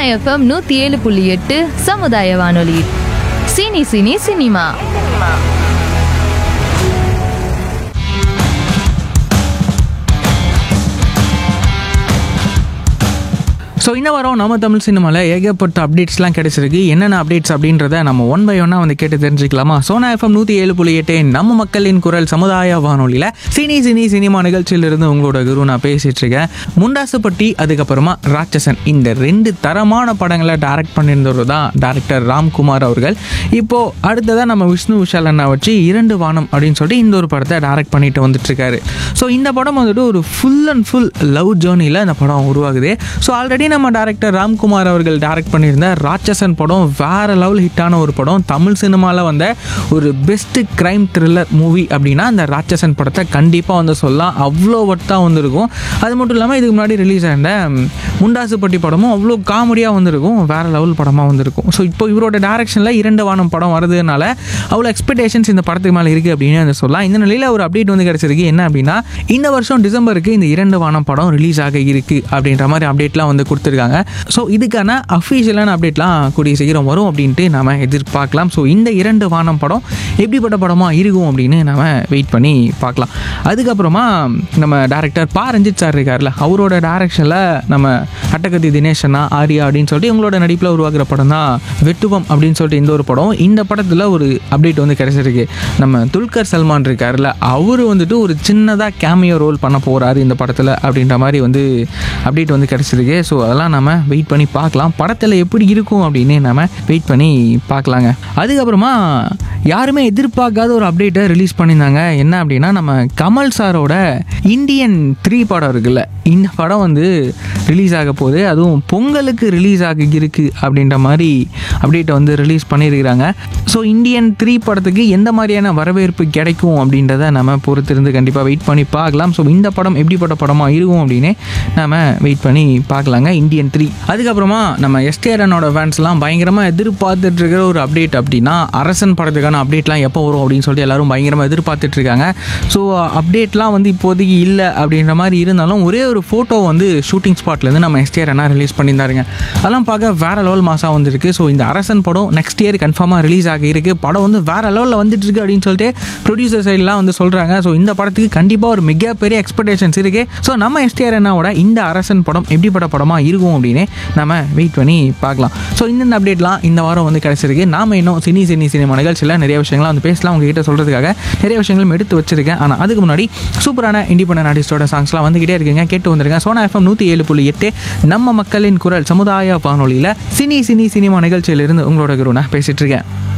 FM நூற்றி ஏழு புள்ளி எட்டு சமுதாய வானொலி சினி சினி சினிமா ஸோ இந்த வாரம் நம்ம தமிழ் சினிமாவில் ஏகப்பட்ட அப்டேட்ஸ்லாம் கிடைச்சிருக்கு என்னென்ன அப்டேட்ஸ் அப்படின்றத நம்ம ஒன் பை ஒன்னாக வந்து கேட்டு தெரிஞ்சுக்கலாமா சோனா எஃப்எம் நூற்றி ஏழு புள்ளி எட்டு நம்ம மக்களின் குரல் சமுதாய வானொலியில் சினி சினி சினிமா நிகழ்ச்சியிலிருந்து உங்களோட குரு நான் பேசிட்டு இருக்கேன் முண்டாசுப்பட்டி அதுக்கப்புறமா ராட்சசன் இந்த ரெண்டு தரமான படங்களை டைரக்ட் பண்ணியிருந்தவர் தான் டேரக்டர் ராம்குமார் அவர்கள் இப்போ அடுத்ததாக நம்ம விஷ்ணு விஷால் அண்ணா வச்சு இரண்டு வானம் அப்படின்னு சொல்லிட்டு இந்த ஒரு படத்தை டைரக்ட் பண்ணிட்டு வந்துட்டு இருக்காரு ஸோ இந்த படம் வந்துட்டு ஒரு ஃபுல் அண்ட் ஃபுல் லவ் ஜேர்னியில் இந்த படம் உருவாகுது ஸோ ஆல்ரெடி நம்ம டேரக்டர் ராம்குமார் அவர்கள் டைரக்ட் பண்ணியிருந்த ராட்சசன் படம் வேற லெவல் ஹிட்டான ஒரு படம் தமிழ் சினிமாவில் வந்த ஒரு பெஸ்ட் கிரைம் த்ரில்லர் மூவி அப்படின்னா அந்த ராட்சசன் படத்தை கண்டிப்பாக வந்து சொல்லலாம் அவ்வளோ ஒர்த்தாக வந்திருக்கும் அது மட்டும் இல்லாமல் இதுக்கு முன்னாடி ரிலீஸ் ஆயிருந்த முண்டாசுப்பட்டி படமும் அவ்வளோ காமெடியாக வந்திருக்கும் வேற லெவல் படமாக வந்திருக்கும் ஸோ இப்போ இவரோட டேரக்ஷனில் இரண்டு வானம் படம் வருதுனால அவ்வளோ எக்ஸ்பெக்டேஷன்ஸ் இந்த படத்துக்கு மேலே இருக்குது அப்படின்னு வந்து சொல்லலாம் இந்த நிலையில் ஒரு அப்டேட் வந்து கிடச்சிருக்கு என்ன அப்படின்னா இந்த வருஷம் டிசம்பருக்கு இந்த இரண்டு வானம் படம் ரிலீஸ் ஆக இருக்கு அப்படின்ற மாதிரி அப்டேட்லாம் வந்து கொடுத்துருக்காங்க ஸோ இதுக்கான அஃபீஷியலான அப்டேட்லாம் கூடிய சீக்கிரம் வரும் அப்படின்ட்டு நாம எதிர்பார்க்கலாம் ஸோ இந்த இரண்டு வானம் படம் எப்படிப்பட்ட படமாக இருக்கும் அப்படின்னு நாம வெயிட் பண்ணி பார்க்கலாம் அதுக்கப்புறமா நம்ம டேரக்டர் பா ரஞ்சித் சார் இருக்கார்ல அவரோட டேரக்ஷனில் நம்ம அட்டகத்தி தினேஷ் அண்ணா ஆர்யா அப்படின்னு சொல்லிட்டு இவங்களோட நடிப்பில் உருவாக்குற படம் தான் வெட்டுவம் அப்படின்னு சொல்லிட்டு இந்த ஒரு படம் இந்த படத்தில் ஒரு அப்டேட் வந்து கிடைச்சிருக்கு நம்ம துல்கர் சல்மான் இருக்கார்ல அவர் வந்துட்டு ஒரு சின்னதாக கேமியோ ரோல் பண்ண போகிறாரு இந்த படத்தில் அப்படின்ற மாதிரி வந்து அப்டேட் வந்து கிடைச்சிருக்கு ஸோ அதெல்லாம் நம்ம வெயிட் பண்ணி பார்க்கலாம் படத்தில் எப்படி இருக்கும் அப்படின்னு நம்ம வெயிட் பண்ணி பார்க்கலாங்க அதுக்கப்புறமா யாருமே எதிர்பார்க்காத ஒரு அப்டேட்டை ரிலீஸ் பண்ணியிருந்தாங்க என்ன அப்படின்னா நம்ம கமல் சாரோட இந்தியன் த்ரீ படம் இருக்குல்ல இந்த படம் வந்து ரிலீஸ் ஆக போகுது அதுவும் பொங்கலுக்கு ரிலீஸ் ஆக இருக்கு அப்படின்ற மாதிரி அப்டேட்டை வந்து ரிலீஸ் பண்ணியிருக்கிறாங்க ஸோ இந்தியன் த்ரீ படத்துக்கு எந்த மாதிரியான வரவேற்பு கிடைக்கும் அப்படின்றத நம்ம பொறுத்திருந்து கண்டிப்பாக வெயிட் பண்ணி பார்க்கலாம் ஸோ இந்த படம் எப்படிப்பட்ட படமாக இருக்கும் அப்படின்னு நம்ம வெயிட் பண்ணி பார்க்கலாங்க இந்தியன் த்ரீ அதுக்கப்புறமா நம்ம எஸ்டிஆர்எனோட ஃபேன்ஸ்லாம் பயங்கரமாக எதிர்பார்த்துட்டு இருக்கிற ஒரு அப்டேட் அப்படின்னா அரசன் படத்துக்கான அப்டேட்லாம் எப்போ வரும் அப்படின்னு சொல்லிட்டு எல்லாரும் பயங்கரமாக எதிர்பார்த்துட்டு இருக்காங்க ஸோ அப்டேட்லாம் வந்து இப்போதைக்கு இல்லை அப்படின்ற மாதிரி இருந்தாலும் ஒரே ஒரு ஃபோட்டோ வந்து ஷூட்டிங் ஸ்பாட்லேருந்து நம்ம எஸ்டிஆர் அண்ணா ரிலீஸ் பண்ணியிருந்தாருங்க அதெல்லாம் பார்க்க வேற லெவல் மாசாக வந்திருக்கு ஸோ இந்த அரசன் படம் நெக்ஸ்ட் இயர் கன்ஃபார்மாக ரிலீஸ் ஆகி இருக்கு படம் வந்து வேற லெவலில் வந்துட்டு இருக்கு அப்படின்னு சொல்லிட்டு ப்ரொடியூசர் சைட்லாம் வந்து சொல்கிறாங்க ஸோ இந்த படத்துக்கு கண்டிப்பாக ஒரு மிகப்பெரிய எக்ஸ்பெக்டேஷன்ஸ் இருக்கு ஸோ நம்ம எஸ்டிஆர் அண்ணாவோட இந்த அரசன் படம் எப்படிப்பட்ட படமாக இருக்கும் அப்படின்னு நம்ம வெயிட் பண்ணி பார்க்கலாம் ஸோ இந்த அப்டேட்லாம் இந்த வாரம் வந்து கிடைச்சிருக்கு நாம இன்னும் சினி சினி சினிமா நிகழ்ச்சியில் நிறைய விஷயங்கள்லாம் வந்து பேசலாம் உங்ககிட்ட சொல்கிறதுக்காக நிறைய விஷயங்களும் எடுத்து வச்சிருக்கேன் ஆனால் அதுக்கு முன்னாடி சூப்பரான இண்டிபெண்டன்ட் ஆர்டிஸ்டோட சாங்ஸ்லாம் வந்துகிட்டே இருக்குங்க கேட்டு வந்திருக்கேன் சோனா எஃப்எம் நூற்றி ஏழு புள்ளி எட்டு நம்ம மக்களின் குரல் சமுதாய வானொலியில் சினி சினி சினிமா நிகழ்ச்சியிலிருந்து உங்களோட குரு நான் பேசிட்டு இருக்கேன்